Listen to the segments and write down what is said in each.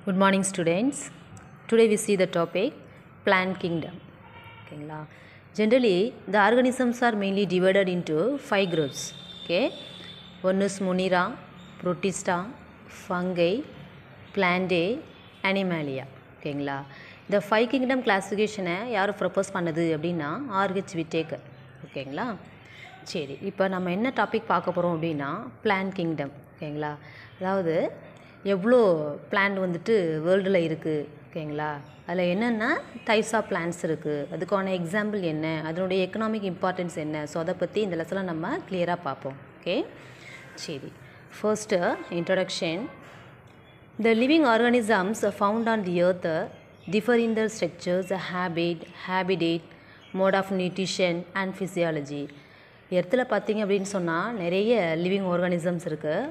Good morning, students. Today we see the topic plant kingdom. ஓகேங்களா generally the organisms are mainly divided into five groups. Okay, one is Munira, Protista, fungi, plantae, animalia. ஓகேங்களா இந்த five kingdom கிளாஸிஃபிகேஷனை யார் propose பண்ணது அப்படின்னா Rh Whitaker ஓகேங்களா சரி இப்போ நம்ம என்ன டாபிக் பார்க்க போகிறோம் அப்படின்னா பிளான் கிங்டம் ஓகேங்களா அதாவது எவ்வளோ பிளான் வந்துட்டு வேர்ல்டில் இருக்குது ஓகேங்களா அதில் என்னென்ன டைப்ஸ் ஆஃப் பிளான்ஸ் இருக்குது அதுக்கான எக்ஸாம்பிள் என்ன அதனுடைய எக்கனாமிக் இம்பார்ட்டன்ஸ் என்ன ஸோ அதை பற்றி இந்த லெசனில் நம்ம கிளியராக பார்ப்போம் ஓகே சரி first introduction The living organisms found on the earth differ in their structures, habit, habitat, mode of nutrition and physiology. எர்த்தில் பார்த்தீங்க அப்படின்னு சொன்னால் நிறைய லிவிங் ஆர்கானிசம்ஸ் இருக்குது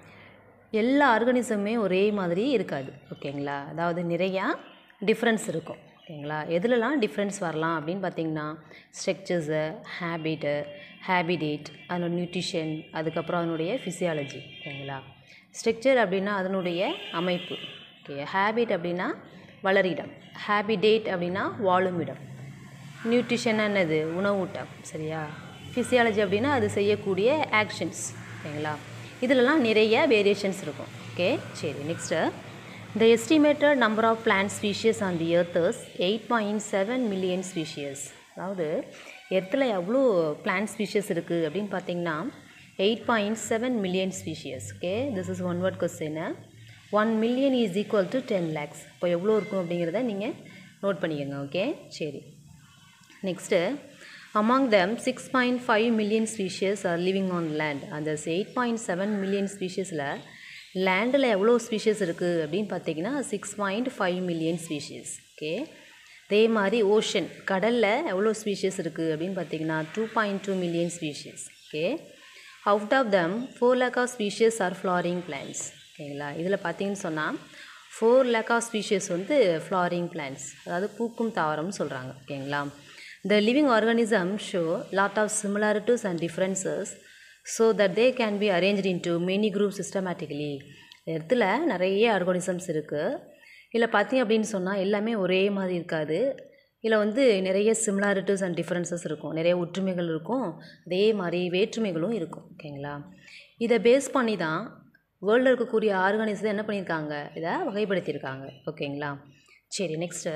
எல்லா ஆர்கானிசமுமே ஒரே மாதிரி இருக்காது ஓகேங்களா அதாவது நிறையா டிஃப்ரென்ஸ் இருக்கும் ஓகேங்களா எதுலலாம் டிஃப்ரென்ஸ் வரலாம் அப்படின்னு பார்த்தீங்கன்னா ஸ்ட்ரக்சர்ஸு ஹேபிட்டு ஹேபிடேட் அதனோட நியூட்ரிஷன் அதுக்கப்புறம் அதனுடைய ஃபிசியாலஜி ஓகேங்களா ஸ்ட்ரக்சர் அப்படின்னா அதனுடைய அமைப்பு ஓகே ஹேபிட் அப்படின்னா வளரிடம் ஹேபிடேட் அப்படின்னா வாழும் இடம் நியூட்ரிஷன் என்னது உணவூட்டம் சரியா ஃபிசியாலஜி அப்படின்னா அது செய்யக்கூடிய ஆக்ஷன்ஸ் ஓகேங்களா இதிலலாம் நிறைய வேரியேஷன்ஸ் இருக்கும் ஓகே சரி next the estimated number of plant species on the earth's eight point seven million species அதாவது எர்த்தில் எவ்வளோ பிளான்ட் ஸ்பீஷியஸ் இருக்குது அப்படின்னு பார்த்தீங்கன்னா eight point seven million species okay this is one word question one million is equal to ten lakhs இப்போ எவ்வளோ இருக்கும் அப்படிங்கிறத நீங்கள் நோட் பண்ணிக்கோங்க ஓகே சரி next among them six point five million species are living on land அந்த eight point seven million ஸ்பீஷியஸில் லேண்டில் எவ்வளோ ஸ்பீஷியஸ் இருக்குது அப்படின்னு பார்த்தீங்கன்னா six point five million species okay அதே மாதிரி ஓஷன் கடலில் எவ்வளோ ஸ்பீஷியஸ் இருக்குது அப்படின்னு பார்த்தீங்கன்னா two point two million species okay out of them four lakh of species are flowering plants ஓகேங்களா இதில் பார்த்தீங்கன்னு சொன்னால் ஃபோர் லேக் ஆஃப் ஸ்பீஷியஸ் வந்து ஃப்ளாரிங் பிளான்ஸ் அதாவது பூக்கும் தாவரம்னு சொல்கிறாங்க ஓகேங்களா the living organism show lot of similarities and differences so that they can be arrange in into many group systematically இடத்துல நிறைய ஆர்கானிசம்ஸ் இருக்குது இதில் பார்த்தீங்க அப்படின்னு சொன்னால் எல்லாமே ஒரே மாதிரி இருக்காது இதில் வந்து நிறைய சிமிலாரிட்டிஸ் அண்ட் டிஃப்ரென்சஸ் இருக்கும் நிறைய ஒற்றுமைகள் இருக்கும் அதே மாதிரி வேற்றுமைகளும் இருக்கும் ஓகேங்களா இதை பேஸ் பண்ணி தான் வேர்ல்டில் இருக்கக்கூடிய ஆர்கானிசத்தை என்ன பண்ணியிருக்காங்க இதை வகைப்படுத்தியிருக்காங்க ஓகேங்களா சரி next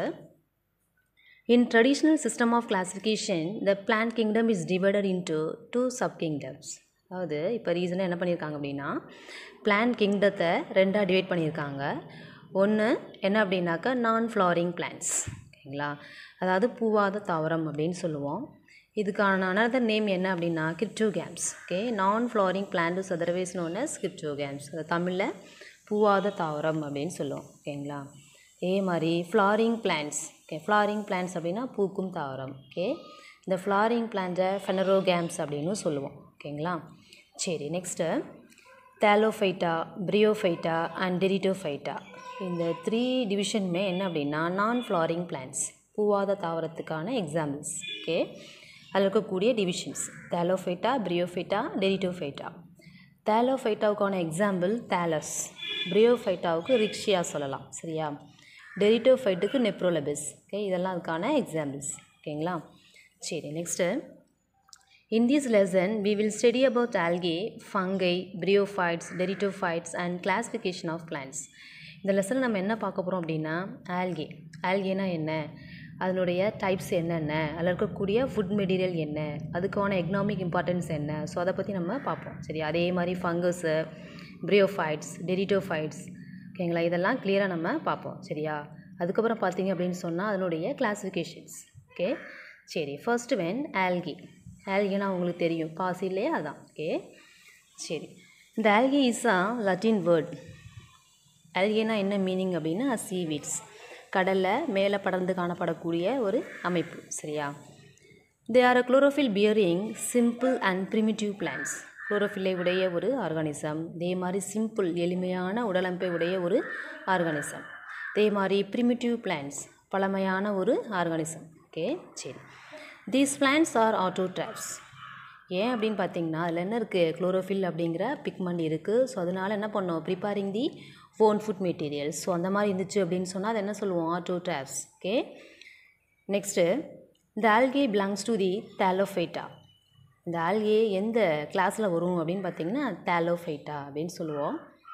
in traditional system of classification the plant kingdom is divided into two sub kingdoms அதாவது இப்போ ரீசனாக என்ன பண்ணியிருக்காங்க அப்படின்னா பிளான்ட் கிங்டத்தை ரெண்டாக டிவைட் பண்ணியிருக்காங்க ஒன்று என்ன அப்படின்னாக்கா நான் ஃப்ளாரிங் பிளான்ட்ஸ் ஓகேங்களா அதாவது பூவாத தாவரம் அப்படின்னு சொல்லுவோம் இதுக்கான அனதர் நேம் என்ன அப்படின்னா cryptogams okay non flowering plant is otherwise known as cryptogams அது தமிழில் பூவாத தாவரம் அப்படின்னு சொல்லுவோம் ஓகேங்களா அதே மாதிரி flowering plants okay flowering plants அப்படின்னா பூக்கும் தாவரம் ஓகே இந்த ஃப்ளாரிங் பிளான்ட்டை ஃபெனரோகேம்ஸ் அப்படின்னு சொல்லுவோம் ஓகேங்களா சரி நெக்ஸ்ட்டு தேலோஃபைட்டா பிரியோஃபைட்டா அண்ட் டெரிட்டோஃபைட்டா இந்த த்ரீ டிவிஷனுமே என்ன அப்படின்னா நான் ஃப்ளாரிங் பிளான்ட்ஸ் பூவாத தாவரத்துக்கான எக்ஸாம்பிள்ஸ் ஓகே அதில் இருக்கக்கூடிய டிவிஷன்ஸ் தேலோஃபைட்டா பிரியோஃபைட்டா டெரிட்டோஃபைட்டா தேலோஃபைட்டாவுக்கான எக்ஸாம்பிள் தேலஸ் பிரியோஃபைட்டாவுக்கு ரிக்ஷியா சொல்லலாம் சரியா டெரிட்டோஃபைட்டுக்கு நெப்ரோலபிஸ் ஓகே இதெல்லாம் அதுக்கான எக்ஸாம்பிள்ஸ் ஓகேங்களா சரி next In this lesson, we will study about algae, fungi, bryophytes, deritophytes and classification of plants. இந்த லெசனில் நம்ம என்ன பார்க்க போகிறோம் அப்படின்னா ஆல்கே ஆல்கேனா என்ன அதனுடைய டைப்ஸ் என்னென்ன அதில் இருக்கக்கூடிய ஃபுட் மெட்டீரியல் என்ன அதுக்கான எக்கனாமிக் இம்பார்ட்டன்ஸ் என்ன ஸோ அதை பற்றி நம்ம பார்ப்போம் சரி அதே மாதிரி ஃபங்கஸு பிரியோஃபைட்ஸ் டெரிட்டோஃபைட்ஸ் ஓகேங்களா இதெல்லாம் கிளியராக நம்ம பார்ப்போம் சரியா அதுக்கப்புறம் பார்த்தீங்க அப்படின்னு சொன்னால் அதனுடைய கிளாஸிஃபிகேஷன்ஸ் ஓகே சரி ஃபர்ஸ்ட் வென் ஆல்கி ஆல்கினா உங்களுக்கு தெரியும் பாசி இல்லையா அதான் ஓகே சரி இந்த ஆல்கி இஸ் ஆ லட்டின் வேர்ட் ஆல்கினா என்ன மீனிங் அப்படின்னா சீவீட்ஸ் கடலில் மேலே படர்ந்து காணப்படக்கூடிய ஒரு அமைப்பு சரியா they are a chlorophyll bearing simple and primitive plants குளோரோஃபில்லை உடைய ஒரு ஆர்கானிசம் இதே மாதிரி சிம்பிள் எளிமையான உடலமைப்பை உடைய ஒரு ஆர்கானிசம் இதே மாதிரி ப்ரிமிட்டிவ் பிளான்ஸ் பழமையான ஒரு ஆர்கானிசம் ஓகே சரி தீஸ் பிளான்ஸ் ஆர் ஆட்டோட்ராப்ஸ் ஏன் அப்படின்னு பார்த்தீங்கன்னா அதில் என்ன இருக்குது குளோரோஃபில் அப்படிங்கிற பிக்மெண்ட் இருக்குது ஸோ அதனால் என்ன பண்ணோம் preparing the own food materials so அந்த மாதிரி இருந்துச்சு அப்படின்னு சொன்னால் அதை என்ன சொல்லுவோம் ஆட்டோட்ராப்ஸ் ஓகே நெக்ஸ்ட்டு இந்த algae belongs to the thallophyta இந்த ஆல்கே எந்த கிளாஸில் வரும் அப்படின்னு பார்த்தீங்கன்னா தேலோஃபைட்டா அப்படின்னு சொல்லுவோம்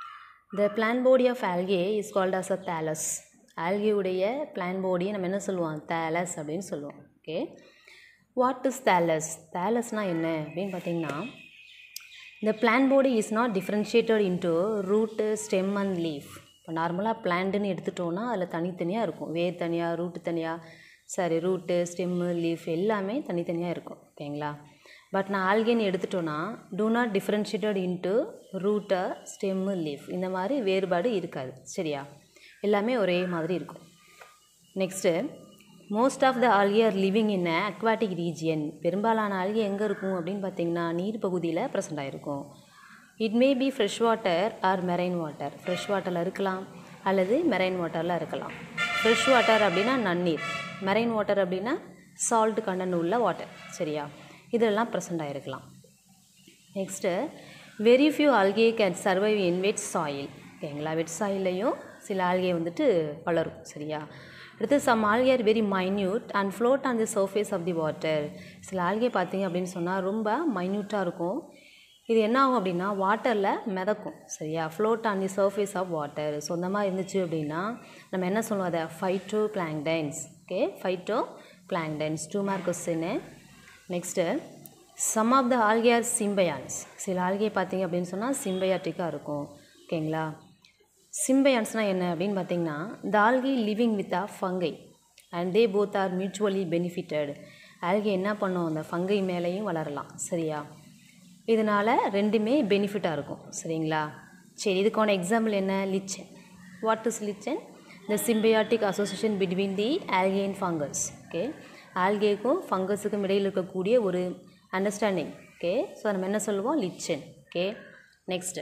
the plant body of algae is called as a thallus ஆல்கேவுடைய பிளான் பாடியை நம்ம என்ன சொல்லுவோம் தேலஸ் அப்படின்னு சொல்லுவோம் ஓகே வாட் இஸ் தேலஸ் தேலஸ்னால் என்ன அப்படின்னு பார்த்தீங்கன்னா இந்த plant body is not differentiated into root stem and leaf இப்போ நார்மலாக பிளான்ட்டுன்னு எடுத்துட்டோன்னா அதில் தனித்தனியாக இருக்கும் வேர் தனியாக ரூட்டு தனியாக சாரி ரூட்டு ஸ்டெம்மு லீஃப் எல்லாமே தனித்தனியாக இருக்கும் ஓகேங்களா பட் நான் ஆல்கேன்னு எடுத்துட்டோன்னா டூ நாட் டிஃப்ரென்ஷியேட்டட் இன்ட்டு ரூட்டை ஸ்டெம்மு லீஃப் இந்த மாதிரி வேறுபாடு இருக்காது சரியா எல்லாமே ஒரே மாதிரி இருக்கும் next most of the algae are living in a aquatic region பெரும்பாலான ஆல்கே எங்கே இருக்கும் அப்படின்னு பார்த்தீங்கன்னா நீர் பகுதியில் ப்ரெசென்ட் ஆகிருக்கும் it may be fresh water or marine water fresh வாட்டரில் இருக்கலாம் அல்லது மெரைன் வாட்டரில் இருக்கலாம் ஃப்ரெஷ் வாட்டர் அப்படின்னா நன்னீர் மெரைன் வாட்டர் அப்படின்னா சால்ட் கண்டென்ட் உள்ள வாட்டர் சரியா இதெல்லாம் ப்ரெசென்ட் ஆகிருக்கலாம் next very few algae can survive in wet soil ஓகேங்களா வெட் சாயிலையும் சில ஆல்கே வந்துட்டு வளரும் சரியா அடுத்து some algae are very minute and float on the surface of the water சில ஆல்கே பார்த்தீங்க அப்படின்னு சொன்னால் ரொம்ப மைன்யூட்டாக இருக்கும் இது என்ன ஆகும் அப்படின்னா வாட்டரில் மிதக்கும் சரியா float on the surface of water so அந்த மாதிரி இருந்துச்சு அப்படின்னா நம்ம என்ன சொல்லுவோம் அதை phytoplanktons okay phytoplanktons two mark கொஸ்டின்னு next some of the algae are symbionts சில ஆல்கே பார்த்தீங்க அப்படின்னு சொன்னால் சிம்பயாட்டிக்காக இருக்கும் ஓகேங்களா சிம்பயான்ஸ்னால் என்ன அப்படின்னு பார்த்தீங்கன்னா the algae living with a fungi and they both are mutually benefited algae என்ன பண்ணும் அந்த ஃபங்கை மேலேயும் வளரலாம் சரியா இதனால் ரெண்டுமே பெனிஃபிட்டாக இருக்கும் சரிங்களா சரி இதுக்கான எக்ஸாம்பிள் என்ன lichen what is lichen the symbiotic association between the algae and fungus okay ஆல்கேக்கும் ஃபங்கஸுக்கும் இடையில் இருக்கக்கூடிய ஒரு அண்டர்ஸ்டாண்டிங் ஓகே ஸோ நம்ம என்ன சொல்லுவோம் lichen okay next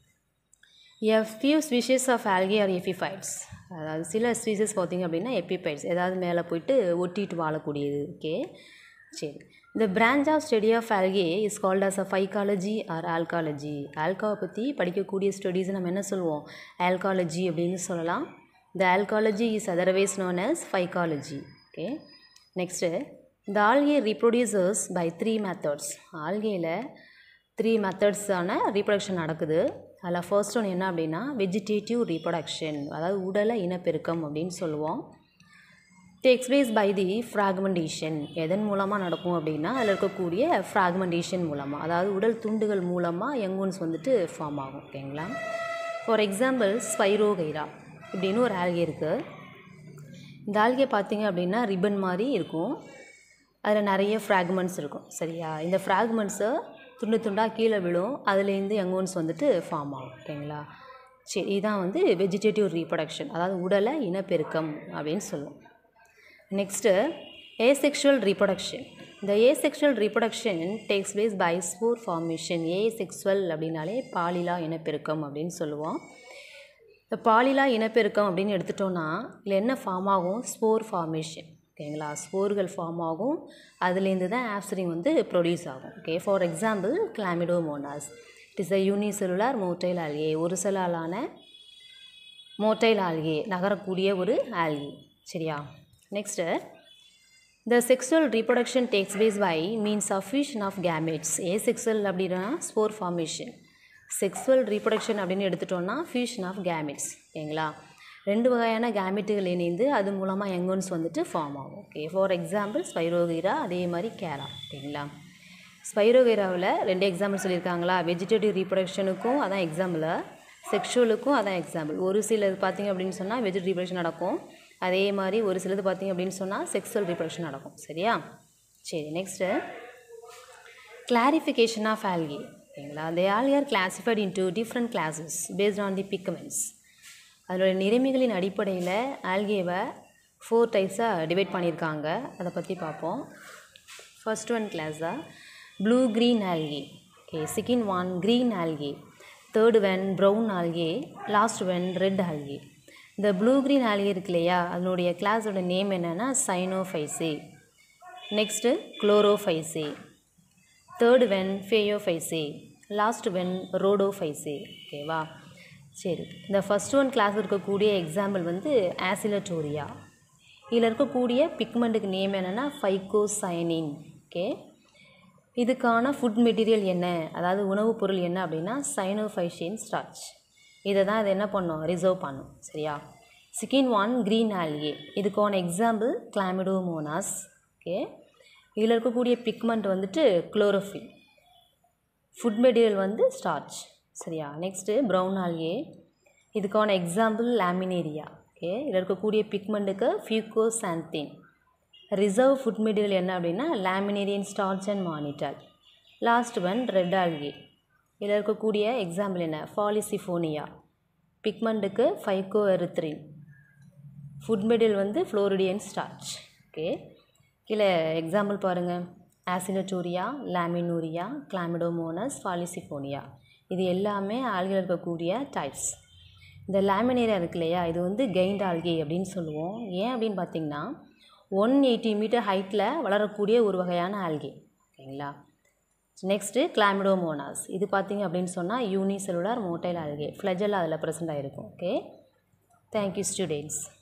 a few species of algae are epiphytes அதாவது சில ஸ்பீஷஸ் பார்த்திங்க அப்படின்னா எப்பிஃபைட்ஸ் ஏதாவது மேலே போயிட்டு ஒட்டிட்டு வாழக்கூடியது ஓகே சரி இந்த branch of study of algae is called as a phycology or algology ஆல்காவை பற்றி படிக்கக்கூடிய ஸ்டடீஸ் நம்ம என்ன சொல்லுவோம் ஆல்காலஜி அப்படின்னு சொல்லலாம் the algology is otherwise known as phycology okay next இந்த algae reproduces by three methods ஆல்கேயில் த்ரீ மெத்தட்ஸான ரீப்ரொடக்ஷன் நடக்குது அதில் ஃபர்ஸ்ட் ஒன்று என்ன அப்படின்னா வெஜிடேட்டிவ் ரீப்ரொடக்ஷன் அதாவது உடலை இனப்பெருக்கம் அப்படின்னு சொல்லுவோம் takes place by the fragmentation எதன் மூலமாக நடக்கும் அப்படின்னா அதில் இருக்கக்கூடிய ஃப்ராக்மெண்டேஷன் மூலமாக அதாவது உடல் துண்டுகள் மூலமாக யங்கூன்ஸ் வந்துட்டு ஃபார்ம் ஆகும் ஓகேங்களா ஃபார் எக்ஸாம்பிள் ஸ்பைரோகைரா இப்படின்னு ஒரு ஆல்கே இருக்குது இந்த ஆல்கே பார்த்தீங்க அப்படின்னா ரிப்பன் மாதிரி இருக்கும் அதில் நிறைய ஃப்ராக்மெண்ட்ஸ் இருக்கும் சரியா இந்த ஃப்ராக்மெண்ட்ஸை துண்டு துண்டாக கீழே விழும் அதுலேருந்து யங்கோன்ஸ் வந்துட்டு ஃபார்ம் ஆகும் ஓகேங்களா சரி இதுதான் வந்து வெஜிடேட்டிவ் ரீப்ரொடக்ஷன் அதாவது உடலை இனப்பெருக்கம் அப்படின்னு சொல்லுவோம் நெக்ஸ்ட்டு ஏசெக்ஷுவல் ரீப்ரொடக்ஷன் இந்த asexual reproduction takes place by spore formation asexual அப்படின்னாலே பாலிலா இனப்பெருக்கம் அப்படின்னு சொல்லுவோம் இந்த பாலிலா இனப்பெருக்கம் அப்படின்னு எடுத்துட்டோன்னா இதில் என்ன ஃபார்ம் ஆகும் ஸ்போர் ஃபார்மேஷன் ஓகேங்களா ஸ்போர்கள் ஃபார்ம் ஆகும் அதுலேருந்து தான் ஆப்சரிங் வந்து ப்ரொடியூஸ் ஆகும் okay for example chlamydomonas it is a unicellular motile algae ஒரு செல்லாலான மோட்டைல் ஆல்கே நகரக்கூடிய ஒரு ஆல்கே சரியா next the sexual reproduction takes place by means of fusion of gametes asexual அப்படின்னா ஸ்போர் ஃபார்மேஷன் செக்ஸுவல் ரீப்ரொடக்ஷன் அப்படின்னு எடுத்துட்டோம்னா fusion of gametes ஓகேங்களா ரெண்டு வகையான கேமெட்டுகள் இணைந்து அது மூலமாக எங்கோன்ஸ் வந்துட்டு ஃபார்ம் ஆகும் ஓகே ஃபார் எக்ஸாம்பிள் ஸ்பைரோகீரா அதே மாதிரி கேரா ஓகேங்களா ஸ்பைரோகீராவில் ரெண்டு எக்ஸாம்பிள் சொல்லியிருக்காங்களா வெஜிடேட்டிவ் ரீப்ரொடக்ஷனுக்கும் அதான் எக்ஸாம்பிள் செக்ஷுவலுக்கும் அதான் எக்ஸாம்பிள் ஒரு சிலது பார்த்திங்க அப்படின்னு சொன்னால் வெஜிடேட்டிவ் ரீப்ரொடக்ஷன் நடக்கும் அதே மாதிரி ஒரு சிலது பார்த்திங்க அப்படின்னு சொன்னால் செக்ஸுவல் ரீப்ரொடக்ஷன் நடக்கும் சரியா சரி நெக்ஸ்ட்டு கிளாரிஃபிகேஷன் ஆஃப் ஆல்கே ஓகேங்களா they all are classified into different classes based on the pigments அதனுடைய நிலைமைகளின் அடிப்படையில் ஆல்கேவை ஃபோர் டைப்ஸாக டிவைட் பண்ணியிருக்காங்க அதை பற்றி பார்ப்போம் ஃபர்ஸ்ட் ஒன் கிளாஸாக blue green algae okay second one green algae third then brown algae last then red algae இந்த blue green algae இருக்கு இல்லையா அதனுடைய கிளாஸோட நேம் என்னென்னா cyanophyceae next chlorophyceae third then phaeophyceae last then rhodophyceae ஓகேவா சரி இந்த ஃபஸ்ட் ஒன் கிளாஸ் இருக்கக்கூடிய எக்ஸாம்பிள் வந்து ஆசிலட்டோரியா இதில் இருக்கக்கூடிய பிக்மெண்ட்டுக்கு நேம் என்னென்னா ஃபைகோசைனின் ஓகே இதுக்கான ஃபுட் மெட்டீரியல் என்ன அதாவது உணவுப் பொருள் என்ன அப்படின்னா சைனோஃபைஷியன் ஸ்டார்ச் இதை தான் இது என்ன பண்ணும் ரிசர்வ் பண்ணும் சரியா செகண்ட் ஒன் க்ரீன் ஆல்கே இதுக்கான எக்ஸாம்பிள் கிளாமிடோமோனாஸ் ஓகே இதில் இருக்கக்கூடிய பிக்மெண்ட் வந்துட்டு குளோரோஃபில் ஃபுட் மெட்டீரியல் வந்து ஸ்டார்ச் சரியா நெக்ஸ்ட்டு ப்ரௌன் ஆல்கே இதுக்கான எக்ஸாம்பிள் லேமினேரியா ஓகே இதில் இருக்கக்கூடிய பிக்மெண்ட்டுக்கு ஃபியூகோசாந்தின் ரிசர்வ் ஃபுட் மெட்டீரியல் என்ன அப்படின்னா laminarin starch and mannitol last one red algae இதில் இருக்கக்கூடிய எக்ஸாம்பிள் என்ன ஃபாலிசிஃபோனியா பிக்மெண்ட்டுக்கு ஃபைகோ எரித்ரின் ஃபுட் மெட்டீரியல் வந்து ஃப்ளோரிடியன் ஸ்டார்ச் ஓகே கீழே எக்ஸாம்பிள் பாருங்கள் ஆசிலட்டோரியா லாமினூரியா கிளாமிடோமோனஸ் ஃபாலிசிஃபோனியா இது எல்லாமே ஆல்கில் இருக்கக்கூடிய டைப்ஸ் இந்த லேமினேரியா இருக்கு இல்லையா இது வந்து கெயின்ட் ஆல்கே அப்படின்னு சொல்லுவோம் ஏன் அப்படின்னு பார்த்தீங்கன்னா ஒன் எயிட்டி மீட்டர் ஹைட்டில் வளரக்கூடிய ஒரு வகையான ஆல்கே ஓகேங்களா நெக்ஸ்ட்டு கிளாமிடோமோனாஸ் இது பார்த்தீங்க அப்படின்னு சொன்னால் யூனிசெலுலார் மோட்டைல் ஆல்கே ஃப்ளஜல் அதில் ப்ரெசென்ட் ஆகிருக்கும் ஓகே தேங்க்யூ ஸ்டூடெண்ட்ஸ்